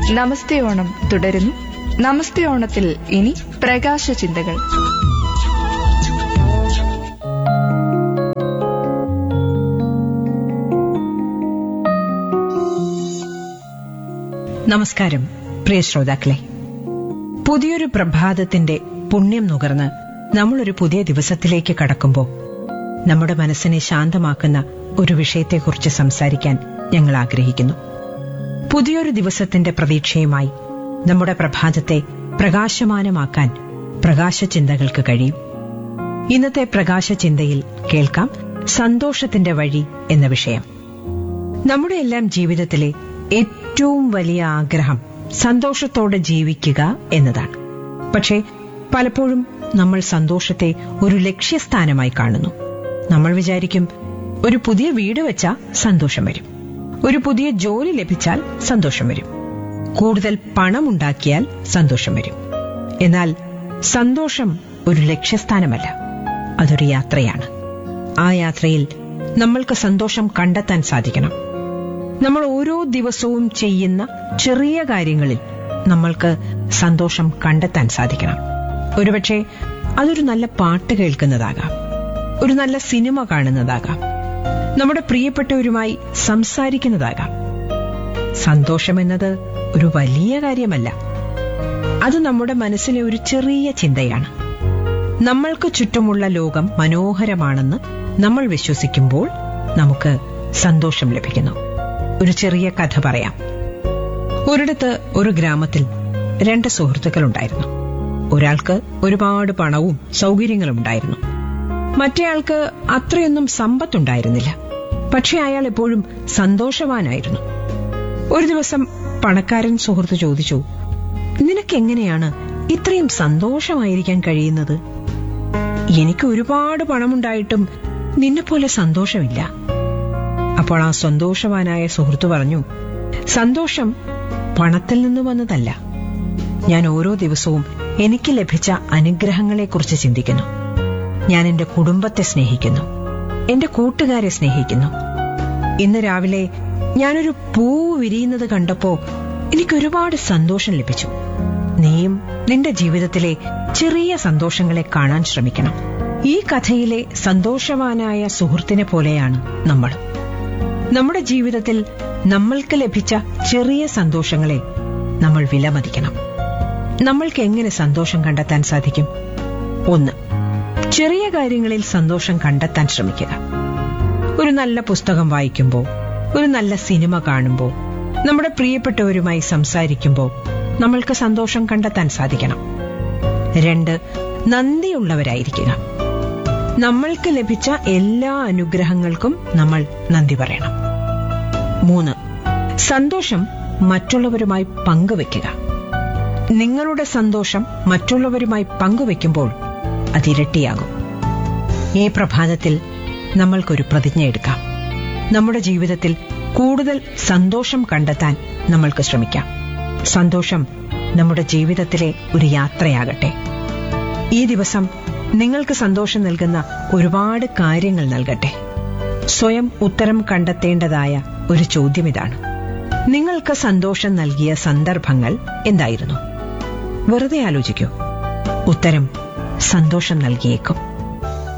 നമസ്തേ ഓണം തുടരുന്നു നമസ്തേ ഓണത്തിൽ ഇനി പ്രകാശ ചിന്തകൾ നമസ്കാരം പ്രിയ ശ്രോതാക്കളെ പുതിയൊരു പ്രഭാതത്തിന്റെ പുണ്യം നുകർന്ന് നമ്മളൊരു പുതിയ ദിവസത്തിലേക്ക് കടക്കുമ്പോൾ നമ്മുടെ മനസ്സിനെ ശാന്തമാക്കുന്ന ഒരു വിഷയത്തെക്കുറിച്ച് സംസാരിക്കാൻ ഞങ്ങൾ ആഗ്രഹിക്കുന്നു പുതിയൊരു ദിവസത്തിന്റെ പ്രതീക്ഷയുമായി നമ്മുടെ പ്രഭാതത്തെ പ്രകാശമാനമാക്കാൻ പ്രകാശ ചിന്തകൾക്ക് കഴിയും ഇന്നത്തെ പ്രകാശ ചിന്തയിൽ കേൾക്കാം സന്തോഷത്തിന്റെ വഴി എന്ന വിഷയം നമ്മുടെ എല്ലാം ജീവിതത്തിലെ ഏറ്റവും വലിയ ആഗ്രഹം സന്തോഷത്തോടെ ജീവിക്കുക എന്നതാണ് പക്ഷേ പലപ്പോഴും നമ്മൾ സന്തോഷത്തെ ഒരു ലക്ഷ്യസ്ഥാനമായി കാണുന്നു നമ്മൾ വിചാരിക്കും ഒരു പുതിയ വീട് വെച്ചാൽ സന്തോഷം വരും ഒരു പുതിയ ജോലി ലഭിച്ചാൽ സന്തോഷം വരും കൂടുതൽ പണമുണ്ടാക്കിയാൽ സന്തോഷം വരും എന്നാൽ സന്തോഷം ഒരു ലക്ഷ്യസ്ഥാനമല്ല അതൊരു യാത്രയാണ് ആ യാത്രയിൽ നമ്മൾക്ക് സന്തോഷം കണ്ടെത്താൻ സാധിക്കണം നമ്മൾ ഓരോ ദിവസവും ചെയ്യുന്ന ചെറിയ കാര്യങ്ങളിൽ നമ്മൾക്ക് സന്തോഷം കണ്ടെത്താൻ സാധിക്കണം ഒരുപക്ഷെ അതൊരു നല്ല പാട്ട് കേൾക്കുന്നതാകാം ഒരു നല്ല സിനിമ കാണുന്നതാകാം നമ്മുടെ പ്രിയപ്പെട്ടവരുമായി സംസാരിക്കുന്നതാകാം സന്തോഷമെന്നത് ഒരു വലിയ കാര്യമല്ല അത് നമ്മുടെ മനസ്സിലെ ഒരു ചെറിയ ചിന്തയാണ് നമ്മൾക്ക് ചുറ്റുമുള്ള ലോകം മനോഹരമാണെന്ന് നമ്മൾ വിശ്വസിക്കുമ്പോൾ നമുക്ക് സന്തോഷം ലഭിക്കുന്നു ഒരു ചെറിയ കഥ പറയാം ഒരിടത്ത് ഒരു ഗ്രാമത്തിൽ രണ്ട് സുഹൃത്തുക്കളുണ്ടായിരുന്നു ഒരാൾക്ക് ഒരുപാട് പണവും സൗകര്യങ്ങളും ഉണ്ടായിരുന്നു മറ്റേയാൾക്ക് അത്രയൊന്നും സമ്പത്തുണ്ടായിരുന്നില്ല പക്ഷെ അയാൾ എപ്പോഴും സന്തോഷവാനായിരുന്നു ഒരു ദിവസം പണക്കാരൻ സുഹൃത്ത് ചോദിച്ചു നിനക്കെങ്ങനെയാണ് ഇത്രയും സന്തോഷമായിരിക്കാൻ കഴിയുന്നത് എനിക്ക് ഒരുപാട് പണമുണ്ടായിട്ടും നിന്നെപ്പോലെ സന്തോഷമില്ല അപ്പോൾ ആ സന്തോഷവാനായ സുഹൃത്തു പറഞ്ഞു സന്തോഷം പണത്തിൽ നിന്ന് വന്നതല്ല ഞാൻ ഓരോ ദിവസവും എനിക്ക് ലഭിച്ച അനുഗ്രഹങ്ങളെക്കുറിച്ച് ചിന്തിക്കുന്നു ഞാൻ എന്റെ കുടുംബത്തെ സ്നേഹിക്കുന്നു എന്റെ കൂട്ടുകാരെ സ്നേഹിക്കുന്നു ഇന്ന് രാവിലെ ഞാനൊരു പൂവ് വിരിയുന്നത് കണ്ടപ്പോ എനിക്ക് ഒരുപാട് സന്തോഷം ലഭിച്ചു നീയും നിന്റെ ജീവിതത്തിലെ ചെറിയ സന്തോഷങ്ങളെ കാണാൻ ശ്രമിക്കണം ഈ കഥയിലെ സന്തോഷവാനായ സുഹൃത്തിനെ പോലെയാണ് നമ്മൾ നമ്മുടെ ജീവിതത്തിൽ നമ്മൾക്ക് ലഭിച്ച ചെറിയ സന്തോഷങ്ങളെ നമ്മൾ വിലമതിക്കണം നമ്മൾക്ക് എങ്ങനെ സന്തോഷം കണ്ടെത്താൻ സാധിക്കും ഒന്ന് ചെറിയ കാര്യങ്ങളിൽ സന്തോഷം കണ്ടെത്താൻ ശ്രമിക്കുക ഒരു നല്ല പുസ്തകം വായിക്കുമ്പോൾ ഒരു നല്ല സിനിമ കാണുമ്പോൾ നമ്മുടെ പ്രിയപ്പെട്ടവരുമായി സംസാരിക്കുമ്പോൾ നമ്മൾക്ക് സന്തോഷം കണ്ടെത്താൻ സാധിക്കണം രണ്ട് നന്ദിയുള്ളവരായിരിക്കുക നമ്മൾക്ക് ലഭിച്ച എല്ലാ അനുഗ്രഹങ്ങൾക്കും നമ്മൾ നന്ദി പറയണം മൂന്ന് സന്തോഷം മറ്റുള്ളവരുമായി പങ്കുവെക്കുക നിങ്ങളുടെ സന്തോഷം മറ്റുള്ളവരുമായി പങ്കുവെക്കുമ്പോൾ അതിരട്ടിയാകും ഈ പ്രഭാതത്തിൽ നമ്മൾക്കൊരു പ്രതിജ്ഞ എടുക്കാം നമ്മുടെ ജീവിതത്തിൽ കൂടുതൽ സന്തോഷം കണ്ടെത്താൻ നമ്മൾക്ക് ശ്രമിക്കാം സന്തോഷം നമ്മുടെ ജീവിതത്തിലെ ഒരു യാത്രയാകട്ടെ ഈ ദിവസം നിങ്ങൾക്ക് സന്തോഷം നൽകുന്ന ഒരുപാട് കാര്യങ്ങൾ നൽകട്ടെ സ്വയം ഉത്തരം കണ്ടെത്തേണ്ടതായ ഒരു ചോദ്യം ഇതാണ് നിങ്ങൾക്ക് സന്തോഷം നൽകിയ സന്ദർഭങ്ങൾ എന്തായിരുന്നു വെറുതെ ആലോചിക്കൂ ഉത്തരം സന്തോഷം നൽകിയേക്കും